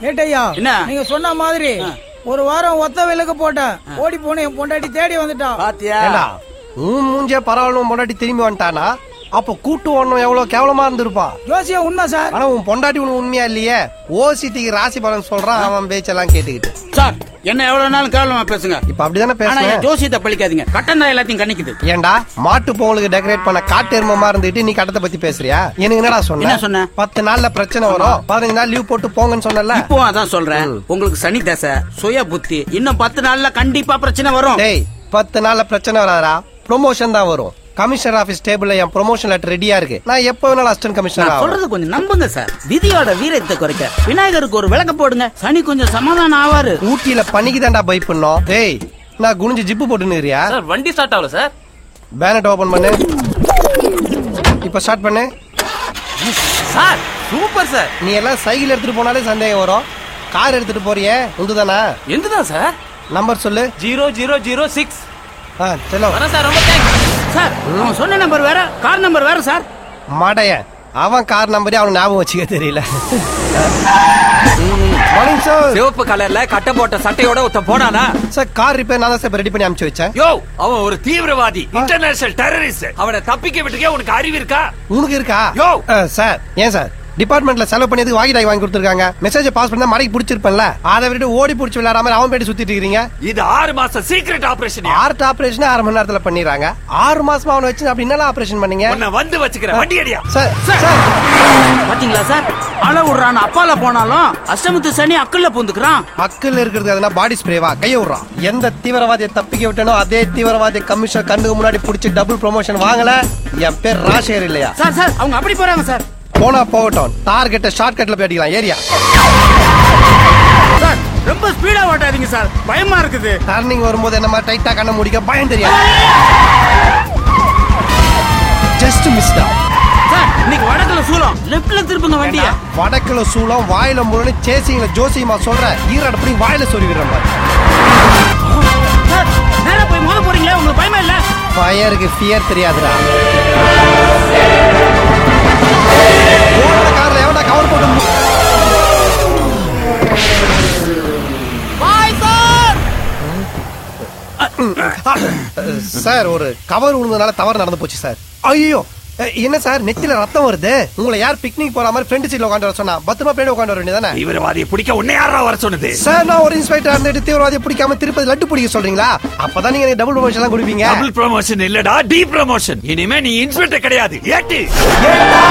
ஏட்டையா என்ன? நீங்க சொன்ன மாதிரி ஒரு வாரம் ஒத்த விலக்கு போட்டேன் ஓடி போன என் பொண்டாட்டி தேடி வந்துட்டான் பாத்தியா ஏண்டா உன் மூஞ்சே பரவாயில்ல முன்னாடி திரும்பி வந்துட்டானா அப்ப கூட்டு ஒண்ணும் எவ்வளவு கேவலமா இருந்திருப்பா ஜோசியா உண்மை சார் ஆனா உன் பொண்டாட்டி உனக்கு உண்மையா இல்லையே ஓசிட்டிக்கு ராசி பலன் சொல்றான் அவன் பேச்செல்லாம் கேட்டுக்கிட்டு சார் என்ன எவ்வளவு நாள் கேவலமா பேசுங்க இப்ப அப்படிதானே ஆனா என் பேசுறேன் ஜோசியத்தை பழிக்காதீங்க கட்டம் தான் எல்லாத்தையும் கணிக்குது ஏண்டா மாட்டு பொங்கலுக்கு டெக்கரேட் பண்ண காட்டு எருமமா இருந்துட்டு நீ கட்டத்தை பத்தி பேசுறியா எனக்கு என்னடா என்ன சொன்ன சொன்ன? பத்து நாள்ல பிரச்சனை வரும் பதினஞ்சு நாள் லீவ் போட்டு போங்கன்னு சொன்னல இப்போ அதான் சொல்றேன் உங்களுக்கு சனி தசை சுய புத்தி இன்னும் பத்து நாள்ல கண்டிப்பா பிரச்சனை வரும் டேய் பத்து நாள்ல பிரச்சனை வராதா ப்ரொமோஷன் தான் வரும் கமிஷனர் ஆபீஸ் டேபிள்ல என் ப்ரொமோஷன் லெட்டர் ரெடியா இருக்கு நான் எப்ப வேணாலும் அசிஸ்டன்ட் கமிஷனர் நான் ஆகும் சொல்றது கொஞ்சம் நம்புங்க சார் விதியோட வீரத்தை குறைக்க விநாயகருக்கு ஒரு விளக்க போடுங்க சனி கொஞ்சம் சமாதானம் ஆவாரு ஊட்டியில பனிக்கு தான்டா பை பண்ணோம் டேய் நான் குனிஞ்சு ஜிப்பு போட்டுனுறியா சார் வண்டி ஸ்டார்ட் ஆகல சார் பேனட் ஓபன் பண்ணு இப்ப ஸ்டார்ட் பண்ணு சார் சூப்பர் சார் நீ எல்லாம் சைக்கிள் எடுத்துட்டு போனாலே சந்தேகம் வரும் கார் எடுத்துட்டு போறியே உண்டுதானா எந்துதான் சார் நம்பர் சொல்லு ஜீரோ ஜீரோ ஜீரோ சிக்ஸ் ஆ செல்லம் வரேன் சார் ரொம்ப தேங்க்ஸ் சார் அவன் சொன்ன நம்பர் வேற கார் நம்பர் வேற சார் மடையன் அவன் கார் நம்பரே அவனுக்கு ஞாபகம் வச்சுக்க தெரியல மார்னிங் சார் சிவப்பு கலர்ல கட்ட போட்ட சட்டையோட ஒருத்த போனானா சார் கார் ரிப்பேர் நான் தான் சார் ரெடி பண்ணி அனுப்பிச்சு வச்சேன் யோ அவன் ஒரு தீவிரவாதி இன்டர்நேஷனல் டெரரிஸ்ட் அவனை தப்பிக்க விட்டுக்கே உனக்கு அறிவு இருக்கா உனக்கு இருக்கா யோ! ஆ, சார் ஏன் சார் டிபார்ட்மெண்ட்ல செலவு பண்ணி வாங்கி டாய் வாங்கி கொடுத்துருக்காங்க மெசேஜ் பாஸ் பண்ணா மடக்கி பிடிச்சிருப்பேன்ல அதை விட்டு ஓடி பிடிச்சி விளையாடாம அவன் பேட்டி சுத்திட்டு இருக்கீங்க இது ஆறு மாசம் சீக்ரெட் ஆபரேஷன் ஆர்ட் ஆபரேஷன் ஆறு மணி நேரத்துல பண்ணிடுறாங்க ஆறு மாசமா அவனை வச்சு அப்படி என்னலாம் ஆபரேஷன் பண்ணீங்க உன்னை வந்து வச்சுக்கிறேன் வண்டி அடியா சார் சார் பாத்தீங்களா சார் அல விடுறான் அப்பால போனாலும் அஷ்டமத்து சனி அக்கல்ல பூந்துக்கிறான் அக்கல் இருக்கிறது எதுனா பாடி ஸ்ப்ரேவா கைய விடுறான் எந்த தீவிரவாதியை தப்பிக்க விட்டனோ அதே தீவிரவாதி கமிஷன் கண்ணுக்கு முன்னாடி பிடிச்சி டபுள் ப்ரொமோஷன் வாங்கல என் பேர் ராஜேகர் இல்லையா சார் சார் அவங்க அப்படி போறாங்க சார் போனா போகட்டும் டார்கெட்டை ஷார்ட் கட்ல போய் அடிக்கலாம் ஏரியா சார் ரொம்ப ஸ்பீடா ஓட்டாதீங்க சார் பயமா இருக்குது டர்னிங் வரும்போது என்ன மாதிரி டைட்டா கண்ண முடிக்க பயம் தெரியாது ஜஸ்ட் மிஸ் தான் சார் இன்னைக்கு வடக்குல சூலம் லெப்ட்ல திருப்புங்க வண்டிய வடக்குல சூளம் வாயில முரணு சேசிங்கள ஜோசியமா சொல்ற ஈராடு அப்படி வாயில சொல்லி விடுற மாதிரி சார் நேரா போய் மோத போறீங்களே உங்களுக்கு பயமா இல்ல ஃபயருக்கு ஃபியர் தெரியாதுடா ஓடுற கார்ல எவன்டா கவர் போட்டு மு- சார் ஒரு கவர் விழுந்ததுனால தவறு நடந்து போச்சு சார் ஐயோ என்ன சார் நெத்தில ரத்தம் வருது உங்களை யார் பிக்னிக் போற மாதிரி ஃப்ரெண்ட் சீட்ல உட்காந்து வர சொன்னா பத்திரமா பின்னாடி உட்காந்து வர வேண்டியதானே தீவிரவாதியை பிடிக்க உன்னை யாரா வர சொன்னது சார் நான் ஒரு இன்ஸ்பெக்டர் இருந்துட்டு தீவிரவாதியை பிடிக்காம திருப்பதி லட்டு பிடிக்க சொல்றீங்களா அப்பதான் நீங்க டபுள் ப்ரொமோஷன் எல்லாம் கொடுப்பீங்க டபுள் ப்ரமோஷன் இல்லடா டி ப்ரமோஷன் இனிமே நீ இன்ஸ்பெக்டர் கிடையாது ஏட்டு ஏண்டா